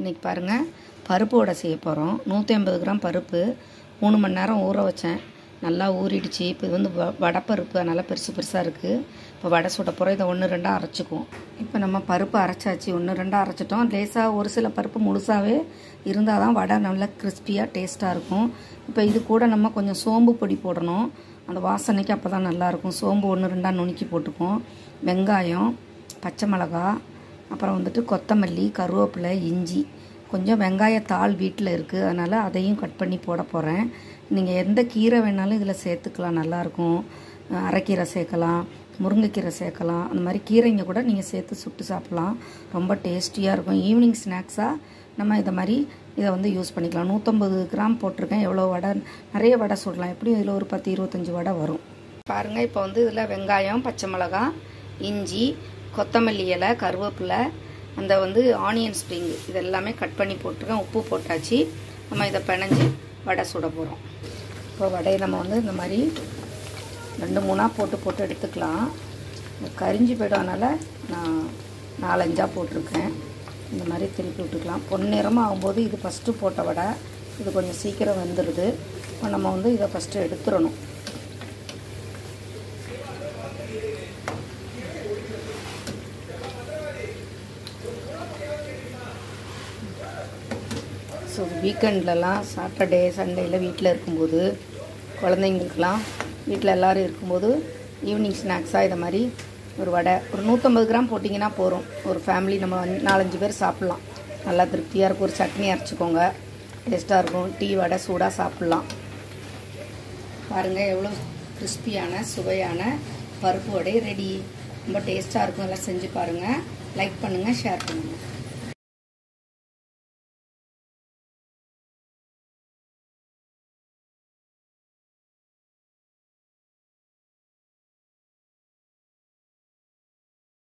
இன்றைக்கி பாருங்கள் பருப்பு வடை செய்ய போகிறோம் நூற்றி ஐம்பது கிராம் பருப்பு மூணு மணி நேரம் ஊற வச்சேன் நல்லா ஊறிடுச்சு இப்போ இது வந்து வ வடைப்பருப்பு அதனால் பெருசு பெருசாக இருக்குது இப்போ வடை சுட போகிறோம் இதை ஒன்று ரெண்டாக அரைச்சிக்குவோம் இப்போ நம்ம பருப்பு அரைச்சாச்சு ஒன்று ரெண்டாக அரைச்சிட்டோம் லேசாக ஒரு சில பருப்பு முழுசாகவே இருந்தால் தான் வடை நல்லா கிறிஸ்பியாக டேஸ்ட்டாக இருக்கும் இப்போ இது கூட நம்ம கொஞ்சம் சோம்பு பொடி போடணும் அந்த வாசனைக்கு அப்போ தான் நல்லாயிருக்கும் சோம்பு ஒன்று ரெண்டாக நுணுக்கி போட்டுக்குவோம் வெங்காயம் பச்சை மிளகா அப்புறம் வந்துட்டு கொத்தமல்லி கருவேப்பிலை இஞ்சி கொஞ்சம் வெங்காயத்தாள் வீட்டில் இருக்குது அதனால் அதையும் கட் பண்ணி போட போகிறேன் நீங்கள் எந்த கீரை வேணாலும் இதில் சேர்த்துக்கலாம் நல்லாயிருக்கும் அஹ் அரைக்கீரை சேர்க்கலாம் முருங்கைக்கீரை சேர்க்கலாம் அந்த மாதிரி கீரைங்க கூட நீங்கள் சேர்த்து சுட்டு சாப்பிட்லாம் ரொம்ப டேஸ்டியாக இருக்கும் ஈவினிங் ஸ்நாக்ஸாக நம்ம இதை மாதிரி இதை வந்து யூஸ் பண்ணிக்கலாம் நூற்றம்பது கிராம் போட்டிருக்கேன் எவ்வளோ வடை நிறைய வடை சுடலாம் எப்படியும் இதில் ஒரு பத்து இருபத்தஞ்சி வடை வரும் பாருங்கள் இப்போ வந்து இதில் வெங்காயம் பச்சை மிளகா இஞ்சி கொத்தமல்லி இலை கருவேப்பிலை அந்த வந்து ஆனியன் ஸ்ப்ரிங் இது எல்லாமே கட் பண்ணி போட்டிருக்கேன் உப்பு போட்டாச்சு நம்ம இதை பிணைஞ்சு வடை சுட போகிறோம் இப்போ வடையை நம்ம வந்து இந்த மாதிரி ரெண்டு மூணாக போட்டு போட்டு எடுத்துக்கலாம் இந்த கரிஞ்சு போய்டும் அதனால் நான் நாலஞ்சாக போட்டிருக்கேன் இந்த மாதிரி திருப்பி விட்டுக்கலாம் பொன்னிறமாக ஆகும்போது இது ஃபஸ்ட்டு போட்ட வடை இது கொஞ்சம் சீக்கிரம் வெந்துடுது இப்போ நம்ம வந்து இதை ஃபஸ்ட்டு எடுத்துடணும் ஸோ வீக்கெண்ட்லலாம் சாட்டர்டே சண்டேயில் வீட்டில் இருக்கும்போது குழந்தைங்களுக்கெலாம் வீட்டில் எல்லோரும் இருக்கும்போது ஈவினிங் ஸ்நாக்ஸாக இதை மாதிரி ஒரு வடை ஒரு நூற்றம்பது கிராம் போட்டிங்கன்னா போகிறோம் ஒரு ஃபேமிலி நம்ம வந்து நாலஞ்சு பேர் சாப்பிட்லாம் நல்லா திருப்தியாக இருக்கும் ஒரு சட்னி அரைச்சிக்கோங்க டேஸ்ட்டாக இருக்கும் டீ வடை சூடாக சாப்பிட்லாம் பாருங்கள் எவ்வளோ கிறிஸ்பியான சுவையான பருப்பு வடை ரெடி ரொம்ப டேஸ்ட்டாக இருக்கும் எல்லாம் செஞ்சு பாருங்கள் லைக் பண்ணுங்கள் ஷேர் பண்ணுங்கள்